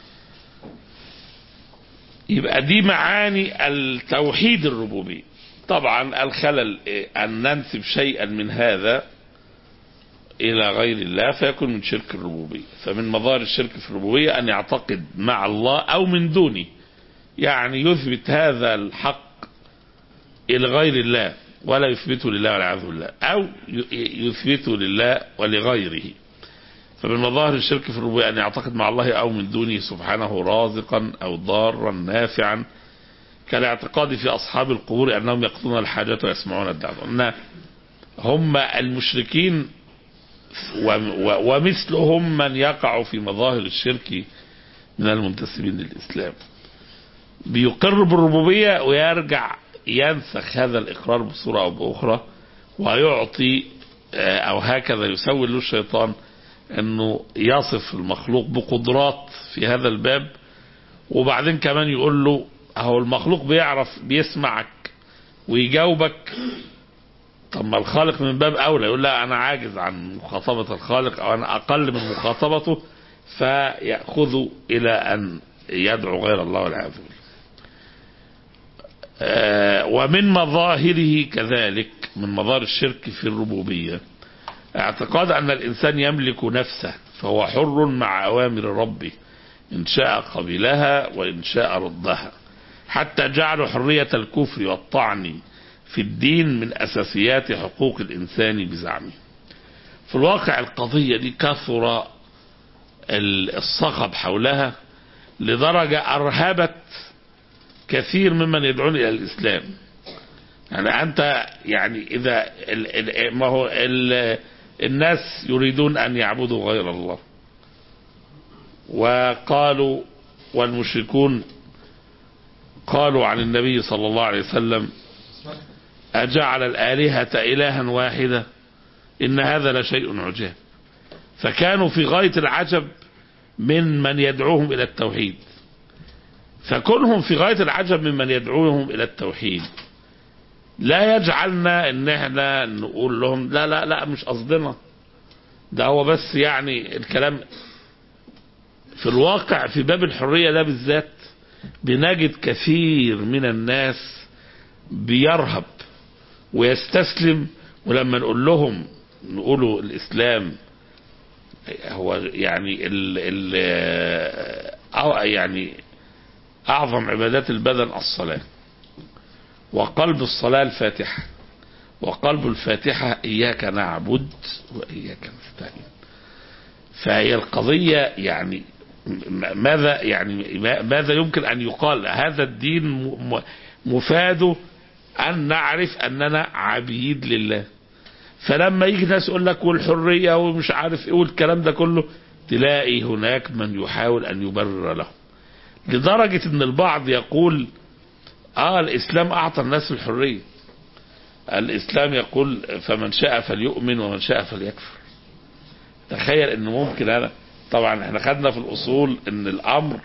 يبقى دي معاني التوحيد الربوبي طبعا الخلل إيه؟ أن ننسب شيئا من هذا إلى غير الله فيكون من شرك الربوبية فمن مظاهر الشرك في الربوبية أن يعتقد مع الله أو من دونه يعني يثبت هذا الحق إلى غير الله ولا يثبته لله والعياذ بالله أو ي- يثبته لله ولغيره فمن مظاهر الشرك في الربوبية أن يعتقد مع الله أو من دونه سبحانه رازقا أو ضارا نافعا كالاعتقاد في أصحاب القبور أنهم يقضون الحاجات ويسمعون الدعوة أن هم المشركين و- و- ومثلهم من يقع في مظاهر الشرك من المنتسبين للإسلام بيقر بالربوبية ويرجع ينسخ هذا الإقرار بصورة أو بأخرى ويعطي آه، أو هكذا يسول له الشيطان أنه يصف المخلوق بقدرات في هذا الباب وبعدين كمان يقول له أهو المخلوق بيعرف بيسمعك ويجاوبك طب ما الخالق من باب أولى يقول لا أنا عاجز عن مخاطبة الخالق أو أنا أقل من مخاطبته فيأخذ إلى أن يدعو غير الله والعياذ بالله آه، ومن مظاهره كذلك من مظاهر الشرك في الربوبية اعتقاد أن الإنسان يملك نفسه فهو حر مع أوامر ربه إن شاء قبلها وإن شاء ردها حتى جعلوا حرية الكفر والطعن في الدين من أساسيات حقوق الإنسان بزعمه في الواقع القضية دي كثر ال- الصخب حولها لدرجة أرهبت كثير ممن يدعون إلى الإسلام يعني أنت يعني إذا ال ال ما هو ال الناس يريدون أن يعبدوا غير الله وقالوا والمشركون قالوا عن النبي صلى الله عليه وسلم أجعل الآلهة إلها واحدة إن هذا لشيء عجاب فكانوا في غاية العجب من من يدعوهم إلى التوحيد فكونهم في غاية العجب ممن يدعوهم إلى التوحيد لا يجعلنا ان احنا نقول لهم لا لا لا مش قصدنا ده هو بس يعني الكلام في الواقع في باب الحرية ده بالذات بنجد كثير من الناس بيرهب ويستسلم ولما نقول لهم نقولوا الإسلام هو يعني ال ال أو يعني أعظم عبادات البدن الصلاة وقلب الصلاة الفاتحة وقلب الفاتحة إياك نعبد وإياك نستعين فهي القضية يعني م- ماذا يعني ما- ماذا يمكن أن يقال هذا الدين م- م- مفاده أن نعرف أننا عبيد لله فلما يجي ناس يقول لك والحرية ومش عارف ايه والكلام ده كله تلاقي هناك من يحاول أن يبرر له لدرجة أن البعض يقول اه الاسلام اعطى الناس الحريه الاسلام يقول فمن شاء فليؤمن ومن شاء فليكفر تخيل ان ممكن انا طبعا احنا خدنا في الاصول ان الامر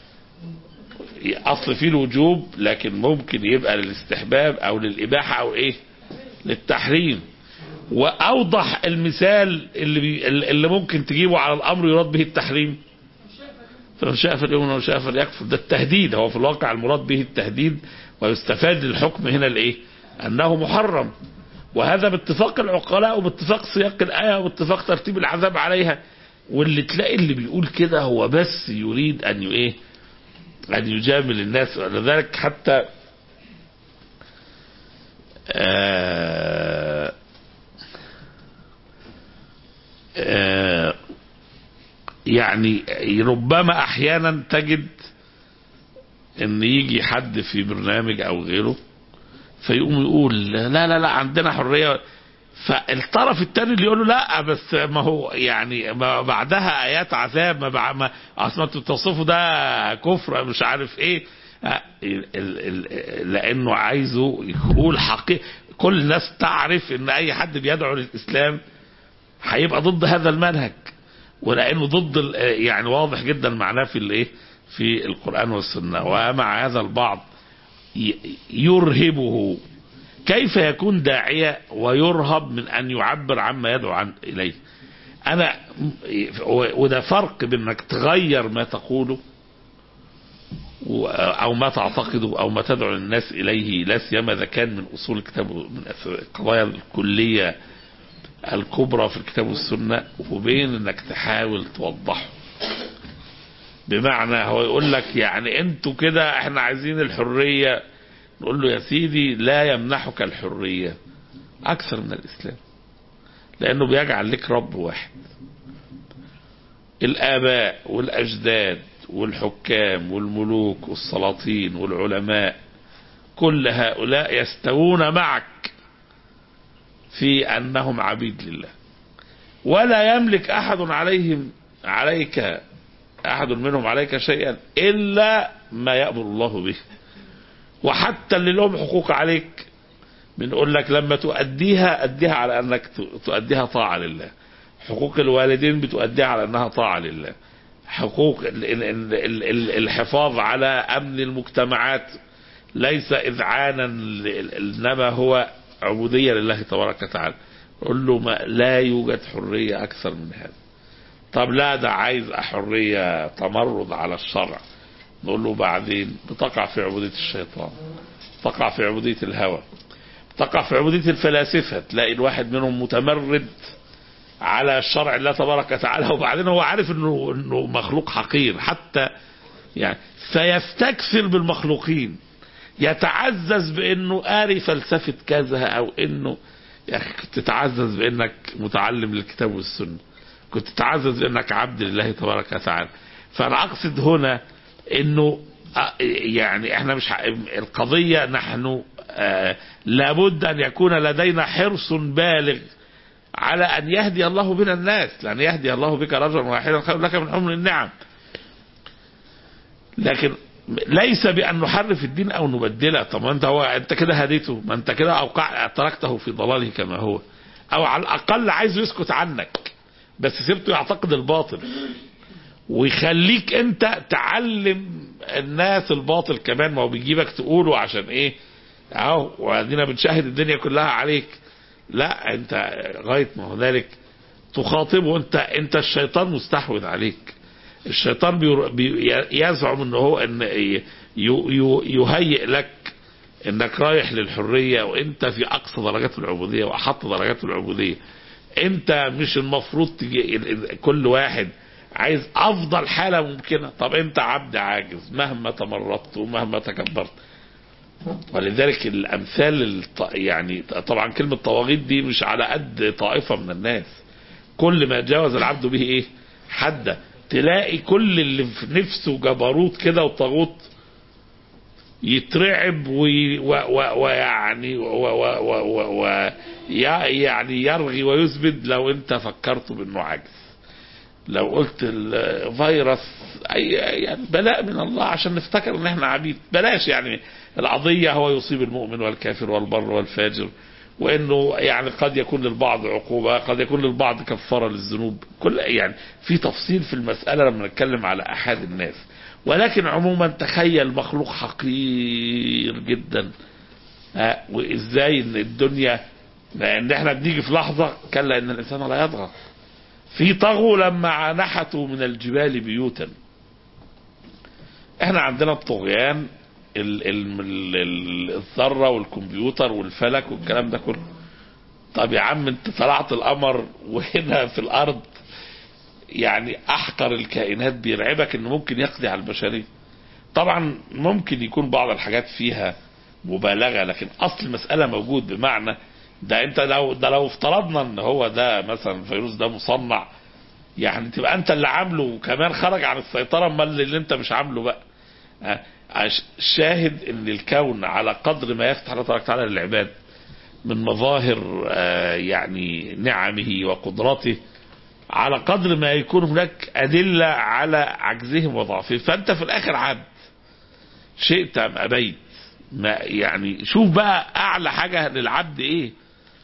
اصل فيه الوجوب لكن ممكن يبقى للاستحباب او للاباحه او ايه للتحريم واوضح المثال اللي بي اللي ممكن تجيبه على الامر يراد به التحريم فمن شاء فليؤمن ومن شاء فليكفر ده التهديد هو في الواقع المراد به التهديد ويستفاد الحكم هنا الايه انه محرم وهذا باتفاق العقلاء وباتفاق سياق الايه وباتفاق ترتيب العذاب عليها واللي تلاقي اللي بيقول كده هو بس يريد ان ي- ايه ان يجامل الناس ولذلك حتى آه آه يعني ربما احيانا تجد ان يجي حد في برنامج او غيره فيقوم يقول لا لا لا عندنا حريه فالطرف الثاني اللي يقول له لا بس ما هو يعني ما بعدها ايات عذاب ما, بع... ما اصل ما انتوا بتوصفوا ده كفر مش عارف ايه آه، ال... ال... ال... لانه عايزه يقول حقيقة كل الناس تعرف ان اي حد بيدعو للاسلام هيبقى ضد هذا المنهج ولانه ضد ال- يعني واضح جدا معناه في الايه في القران والسنه ومع هذا البعض ي- يرهبه كيف يكون داعية ويرهب من أن يعبر عما يدعو عن إليه أنا وده فرق بين أنك تغير ما تقوله و- أو ما تعتقده أو ما تدعو الناس إليه لا سيما إذا كان من أصول الكتاب من القضايا الكلية الكبرى في الكتاب والسنة وبين أنك تحاول توضحه بمعنى هو يقول لك يعني انتوا كده احنا عايزين الحرية نقول له يا سيدي لا يمنحك الحرية أكثر من الإسلام لأنه بيجعل لك رب واحد الآباء والأجداد والحكام والملوك والسلاطين والعلماء كل هؤلاء يستوون معك في أنهم عبيد لله ولا يملك أحد عليهم عليك أحد منهم عليك شيئا إلا ما يأمر الله به وحتى اللي لهم حقوق عليك بنقول لك لما تؤديها أديها على أنك تؤديها طاعة لله حقوق الوالدين بتؤديها على أنها طاعة لله حقوق ال- ال- ال- ال- ال- الحفاظ على أمن المجتمعات ليس إذعانا ل- إنما هو عبودية لله تبارك وتعالى قل له ما لا يوجد حرية أكثر من هذا طب لا ده عايز حرية تمرد على الشرع نقول له بعدين بتقع في عبودية الشيطان تقع في عبودية الهوى تقع في عبودية الفلاسفة تلاقي الواحد منهم متمرد على شرع الله تبارك وتعالى وبعدين هو عارف انه انه مخلوق حقير حتى يعني فيستكثر بالمخلوقين يتعزز بانه قاري فلسفة كذا او انه يا اخي كنت تتعزز بانك متعلم للكتاب والسنة كنت تتعزز بانك عبد لله تبارك وتعالى فانا اقصد هنا انه آه، يعني احنا مش ح- القضية نحن آه، لابد ان يكون لدينا حرص بالغ على ان يهدي الله بنا الناس لان يهدي الله بك رجلا واحدا خير لك من حمر النعم لكن ليس بان نحرف الدين او نبدله طب ما انت هو انت كده هديته ما انت كده اوقع تركته في ضلاله كما هو او على الاقل عايزه يسكت عنك بس سيبته يعتقد الباطل ويخليك انت تعلم الناس الباطل كمان ما هو بيجيبك تقوله عشان ايه اهو وادينا بنشاهد الدنيا كلها عليك لا انت غايه ما هنالك تخاطبه انت انت الشيطان مستحوذ عليك الشيطان بير- بي يزعم ان هو ان ي- ي- يهيئ لك انك رايح للحريه وانت في اقصى درجات العبوديه واحط درجات العبوديه انت مش المفروض تجي كل واحد عايز افضل حاله ممكنه طب انت عبد عاجز مهما تمردت ومهما تكبرت ولذلك الامثال الط... يعني طبعا كلمه طواغيت دي مش على قد طائفه من الناس كل ما جاوز العبد به ايه حد تلاقي كل اللي في نفسه جبروت كده وطاغوت يترعب وي- و- و- ويعني و- و- و- و- و- يع- يعني يرغي ويثبت لو انت فكرته بانه عاجز لو قلت الفيروس اي يعني بلاء من الله عشان نفتكر ان احنا عبيد بلاش يعني القضيه هو يصيب المؤمن والكافر والبر والفاجر وانه يعني قد يكون للبعض عقوبه قد يكون للبعض كفاره للذنوب كل يعني في تفصيل في المساله لما نتكلم على احد الناس ولكن عموما تخيل مخلوق حقير جدا ها، وازاي ان الدنيا لان احنا بنيجي في لحظه كلا ان الانسان لا يطغى في طغوا لما نحتوا من الجبال بيوتا احنا عندنا الطغيان ال- ال- ال- ال- الذره والكمبيوتر والفلك والكلام ده كله طب يا عم انت طلعت القمر وهنا في الارض يعني احقر الكائنات بيرعبك انه ممكن يقضي على البشريه طبعا ممكن يكون بعض الحاجات فيها مبالغه لكن اصل المساله موجود بمعنى ده انت لو ده لو افترضنا ان هو ده مثلا الفيروس ده مصنع يعني تبقى انت اللي عامله وكمان خرج عن السيطره امال اللي انت مش عامله بقى ها، عش- شاهد ان الكون على قدر ما يفتح الله تبارك وتعالى للعباد من مظاهر آه، يعني نعمه وقدرته على قدر ما يكون هناك أدلة على عجزهم وضعفهم فأنت في الآخر عبد شئت أم أبيت ما يعني شوف بقى أعلى حاجة للعبد إيه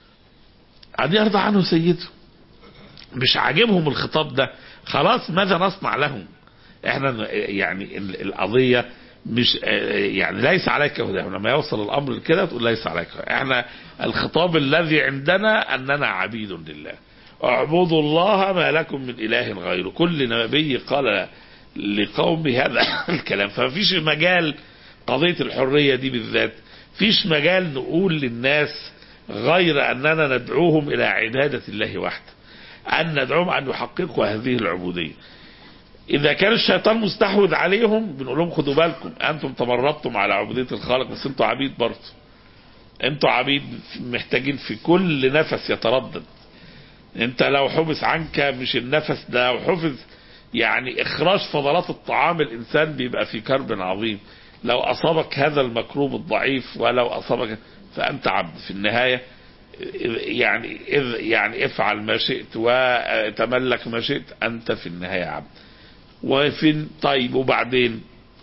أن يرضى عنه سيده مش عاجبهم الخطاب ده خلاص ماذا نصنع لهم احنا يعني ال- القضية مش يعني ليس عليك هداهم لما يوصل الامر كده تقول ليس عليك هداهم. احنا الخطاب الذي عندنا اننا عبيد لله اعبدوا الله ما لكم من اله غيره كل نبي قال لقومه هذا الكلام فما فيش مجال قضية الحرية دي بالذات فيش مجال نقول للناس غير اننا ندعوهم الى عبادة الله وحده ان ندعوهم ان يحققوا هذه العبودية اذا كان الشيطان مستحوذ عليهم بنقول لهم خدوا بالكم انتم تمردتم على عبودية الخالق بس انتوا عبيد برضه انتوا عبيد محتاجين في كل نفس يتردد انت لو حبس عنك مش النفس ده لو حفظ يعني اخراج فضلات الطعام الانسان بيبقى في كرب عظيم لو اصابك هذا المكروب الضعيف ولو اصابك فانت عبد في النهايه يعني إذ يعني افعل ما شئت وتملك ما شئت انت في النهايه عبد وفي طيب وبعدين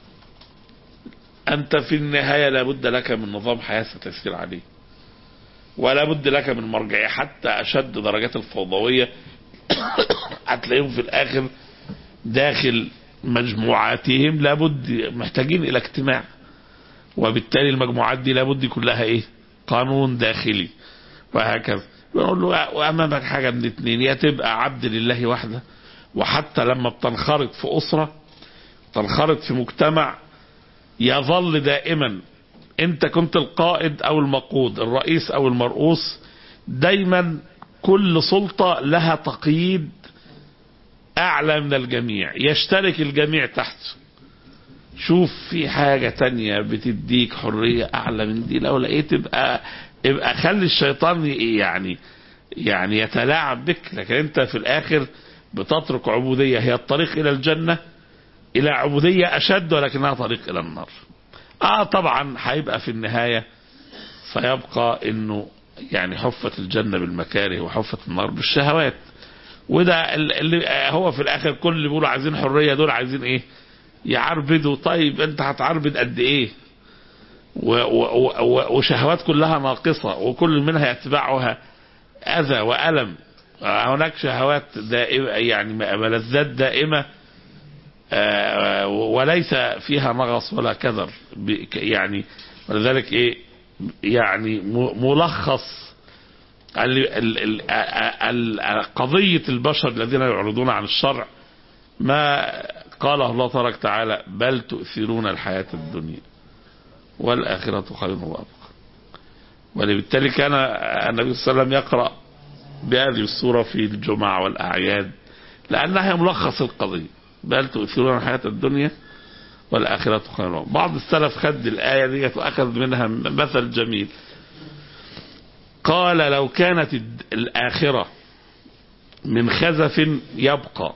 انت في النهايه لابد لك من نظام حياه ستسير عليه ولا بد لك من مرجعيه حتى اشد درجات الفوضويه هتلاقيهم في الاخر داخل مجموعاتهم لابد محتاجين الى اجتماع وبالتالي المجموعات دي لابد يكون لها ايه قانون داخلي وهكذا بنقول له وامامك حاجه من اتنين يا تبقى عبد لله وحده وحتى لما بتنخرط في اسره تنخرط في مجتمع يظل دائما انت كنت القائد او المقود الرئيس او المرؤوس دايما كل سلطة لها تقييد اعلى من الجميع يشترك الجميع تحته شوف في حاجة تانية بتديك حرية اعلى من دي لو لقيت ابقى ابقى خلي الشيطان يعني يعني يتلاعب بك لكن انت في الاخر بتترك عبودية هي الطريق الى الجنة الى عبودية اشد ولكنها طريق الى النار اه طبعا هيبقى في النهاية سيبقى انه يعني حفت الجنة بالمكاره وحفت النار بالشهوات وده اللي هو في الاخر كل اللي بيقولوا عايزين حرية دول عايزين ايه يعربدوا طيب انت هتعربد قد ايه و و و وشهوات كلها ناقصة وكل منها يتبعها اذى والم هناك شهوات دائمة يعني ملذات دائمة آه وليس فيها نغص ولا كدر يعني ولذلك ايه يعني ملخص قضية البشر الذين يعرضون عن الشرع ما قاله الله تبارك وتعالى بل تؤثرون الحياة الدنيا والآخرة خير وأبقى ولبالتالي كان النبي صلى الله عليه وسلم يقرأ بهذه السورة في الجمعة والأعياد لأنها ملخص القضية بل تؤثرون الحياة الدنيا والآخرة خير وأبقى بعض السلف خد الآية دي وأخذ منها مثل جميل قال لو كانت الآخرة من خزف يبقى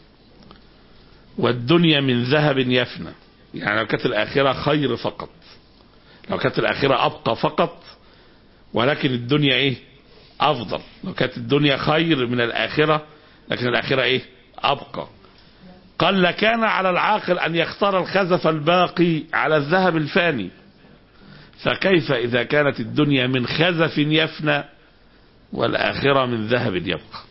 والدنيا من ذهب يفنى يعني لو كانت الآخرة خير فقط لو كانت الآخرة أبقى فقط ولكن الدنيا إيه أفضل لو كانت الدنيا خير من الآخرة لكن الآخرة إيه أبقى قال لكان على العاقل أن يختار الخزف الباقي على الذهب الفاني فكيف إذا كانت الدنيا من خزف يفنى والآخرة من ذهب يبقى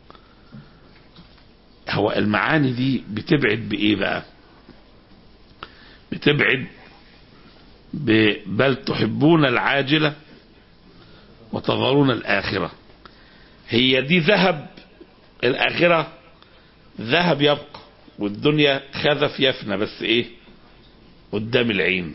هو المعاني دي بتبعد بإيه بقى بتبعد ب- بل تحبون العاجلة وتظهرون الآخرة هي دي ذهب الآخرة ذهب يبقى والدنيا خذف يفنى بس ايه قدام العين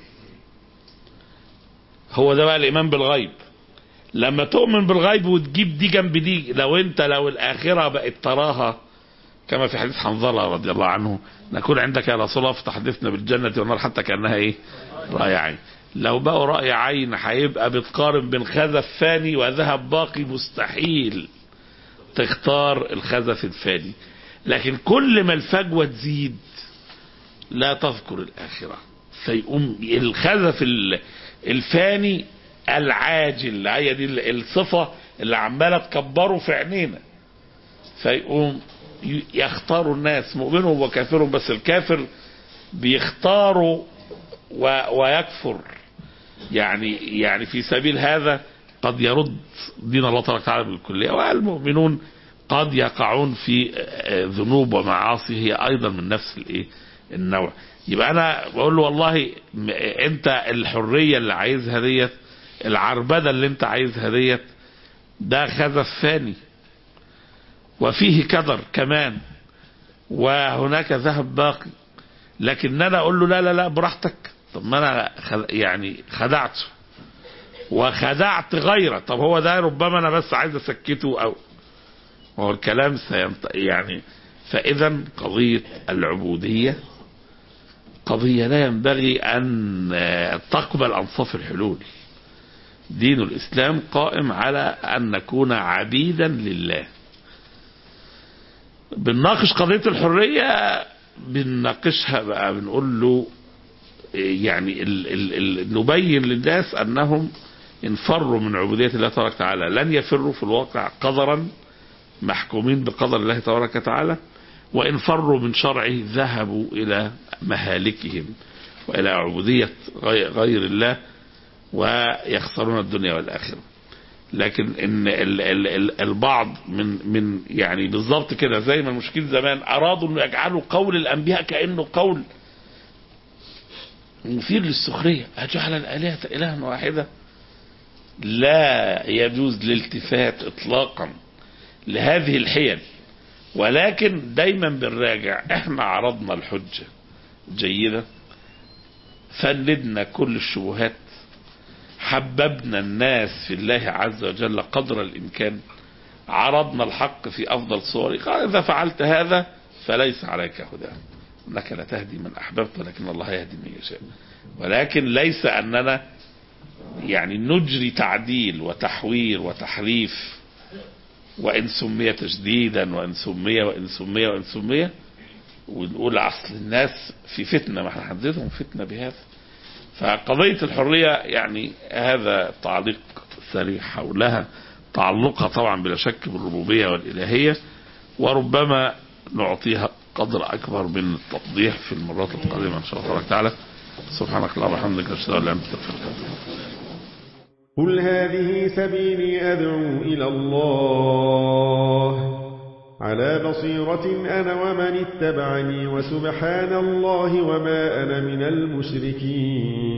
هو ده بقى الإيمان بالغيب لما تؤمن بالغيب وتجيب دي جنب دي لو انت لو الآخرة بقت تراها كما في حديث حنظلة رضي الله عنه نكون عندك يا رسول الله فتحدثنا بالجنة والنار حتى كأنها ايه رأي عين لو بقوا رأي عين هيبقى بتقارن بين خزف فاني وذهب باقي مستحيل تختار الخزف الفاني لكن كل ما الفجوة تزيد لا تذكر الآخرة فيقوم الخزف ال- الفاني العاجل هي دي الصفة اللي عمالة تكبره في عينينا فيقوم ي- يختاروا الناس مؤمنهم وكافرهم بس الكافر بيختاروا و- ويكفر يعني يعني في سبيل هذا قد يرد دين الله تبارك وتعالى بالكلية والمؤمنون قد يقعون في آه، ذنوب ومعاصي هي ايضا من نفس الايه النوع يبقى انا بقول له والله م- انت الحريه اللي عايزها ديت العربده اللي انت عايزها ديت ده خزف فاني وفيه كدر كمان وهناك ذهب باقي لكن انا اقول له لا لا لا براحتك طب ما انا خد- يعني خدعته وخدعت غيره طب هو ده ربما انا بس عايز اسكته او هو الكلام سينط... يعني فاذا قضيه العبوديه قضيه لا ينبغي ان آه، تقبل انصاف الحلول دين الاسلام قائم على ان نكون عبيدا لله بنناقش قضيه الحريه بنناقشها بقى بنقول له يعني ال ال ال نبين للناس انهم ان فروا من عبوديه الله تبارك وتعالى لن يفروا في الواقع قدرا محكومين بقدر الله تبارك وتعالى وان فروا من شرعه ذهبوا الى مهالكهم والى عبوديه غي- غير الله ويخسرون الدنيا والاخره لكن ان ال ال ال البعض من من يعني بالظبط كده زي ما المشكلين زمان ارادوا ان يجعلوا قول الانبياء كانه قول مثير للسخريه اجعل الالهه الها واحده لا يجوز الالتفات اطلاقا لهذه الحيل ولكن دايما بنراجع احنا عرضنا الحجه جيده فندنا كل الشبهات حببنا الناس في الله عز وجل قدر الامكان عرضنا الحق في افضل صوره قال اذا فعلت هذا فليس عليك هداه انك لا تهدي من احببت ولكن الله يهدي من يشاء ولكن ليس اننا يعني نجري تعديل وتحوير وتحريف وان سمي تجديدا وان سمي وان سمي وان سمي ونقول اصل الناس في فتنه ما احنا حددهم فتنه بهذا فقضيه الحريه يعني هذا تعليق سريع حولها تعلقها طبعا بلا شك بالربوبيه والالهيه وربما نعطيها قدر اكبر من التوضيح في المرات القادمه ان شاء الله تبارك وتعالى سبحانك اللهم وبحمدك اشهد ان لا اله الا انت استغفرك واتوب إليك. قل هذه سبيلي أدعو إلى الله على بصيرة أنا ومن اتبعني وسبحان الله وما أنا من المشركين